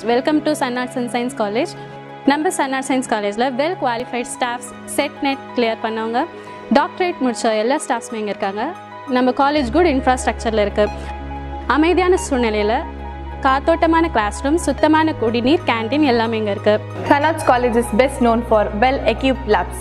Welcome to Sun arts and science college நம்ம Sun arts science காலேஜில் well qualified staffs SET NET clear பண்ணவங்க doctorate முடிச்ச எல்லா ஸ்டாஃப்ஸுமே இங்கே இருக்காங்க நம்ம காலேஜ் குட் இன்ஃப்ராஸ்ட்ரக்சரில் இருக்குது அமைதியான சூழ்நிலையில் காத்தோட்டமான கிளாஸ் ரூம் சுத்தமான குடிநீர் கேண்டீன் எல்லாமே இங்கே இருக்குது Sanats College is best known for well-equipped labs.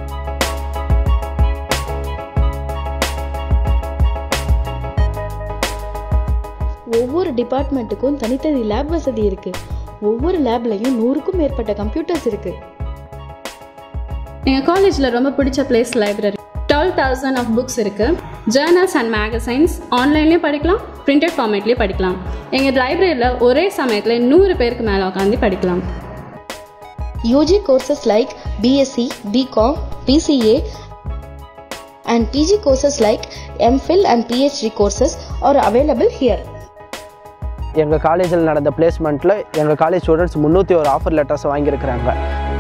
ஒவ்வொரு டிபார்ட்மெண்ட்டுக்கும் தனித்தனி லேப் வசதி இருக்கு ஒவ்வொரு லேப்லையும் நூறுக்கும் மேற்பட்ட கம்ப்யூட்டர்ஸ் இருக்கு எங்கள் காலேஜில் ரொம்ப பிடிச்ச place library twelve thousand of books இருக்குது ஜேர்னல்ஸ் அண்ட் மேகசைன்ஸ் ஆன்லைன்லேயும் படிக்கலாம் பிரிண்டட் ஃபார்மேட்லேயும் படிக்கலாம் எங்கள் லைப்ரரியில் ஒரே சமயத்தில் நூறு பேருக்கு மேலே உட்காந்து படிக்கலாம் UG courses like BSc BCom BCA and PG courses like MPhil and PhD courses are available here. எங்கள் காலேஜில் நடந்த பிளேஸ்மெண்ட்டில் எங்கள் காலேஜ் ஸ்டூடெண்ட்ஸ் முந்நூற்றி ஒரு ஆஃபர் லெட்டர்ஸ் வாங்கியிருக்கிறாங்க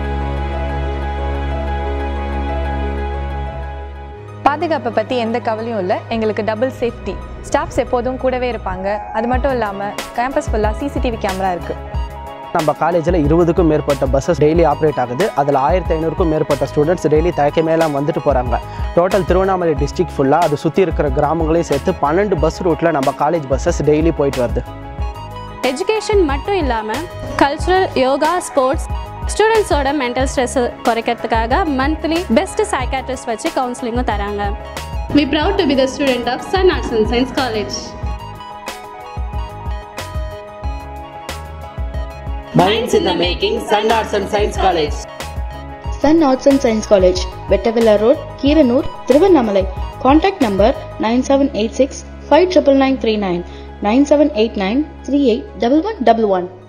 பாதுகாப்பை பற்றி எந்த கவலையும் இல்லை எங்களுக்கு டபுள் சேஃப்டி ஸ்டாஃப்ஸ் எப்போதும் கூடவே இருப்பாங்க அது மட்டும் இல்லாமல் கேம்பஸ் ஃபுல்லாக சிசிடிவி கேமரா இருக்குது நம்ம காலேஜில் இருபதுக்கும் மேற்பட்ட பஸ்ஸஸ் டெய்லி ஆப்ரேட் ஆகுது அதில் ஆயிரத்தி ஐநூறுக்கும் மேற்பட்ட ஸ்டூடெண்ட்ஸ் டெய்லி தயக்கமேலாம் வந்துட்டு போகிறாங்க டோட்டல் திருவண்ணாமலை டிஸ்ட்ரிக்ட் ஃபுல்லாக அது சுற்றி இருக்கிற கிராமங்களையும் சேர்த்து பன்னெண்டு பஸ் ரூட்டில் நம்ம காலேஜ் பஸ்ஸஸ் டெய்லி போயிட்டு வருது எஜுகேஷன் மட்டும் இல்லாமல் கல்ச்சுரல் யோகா ஸ்போர்ட்ஸ் ஸ்டூடெண்ட்ஸோட மென்டல் ஸ்ட்ரெஸ் குறைக்கிறதுக்காக மந்த்லி பெஸ்ட் சைக்காட்ரிஸ்ட் வச்சு கவுன்சிலிங்கும் தராங்க we proud to be the student of Sun arts and science college Minds in the making, Sun Arts and Science College. Sun Arts and Science College, Vettavilla Road, Kiranur, Thiruvannamalai. Contact number 9786 599939 9789 381111.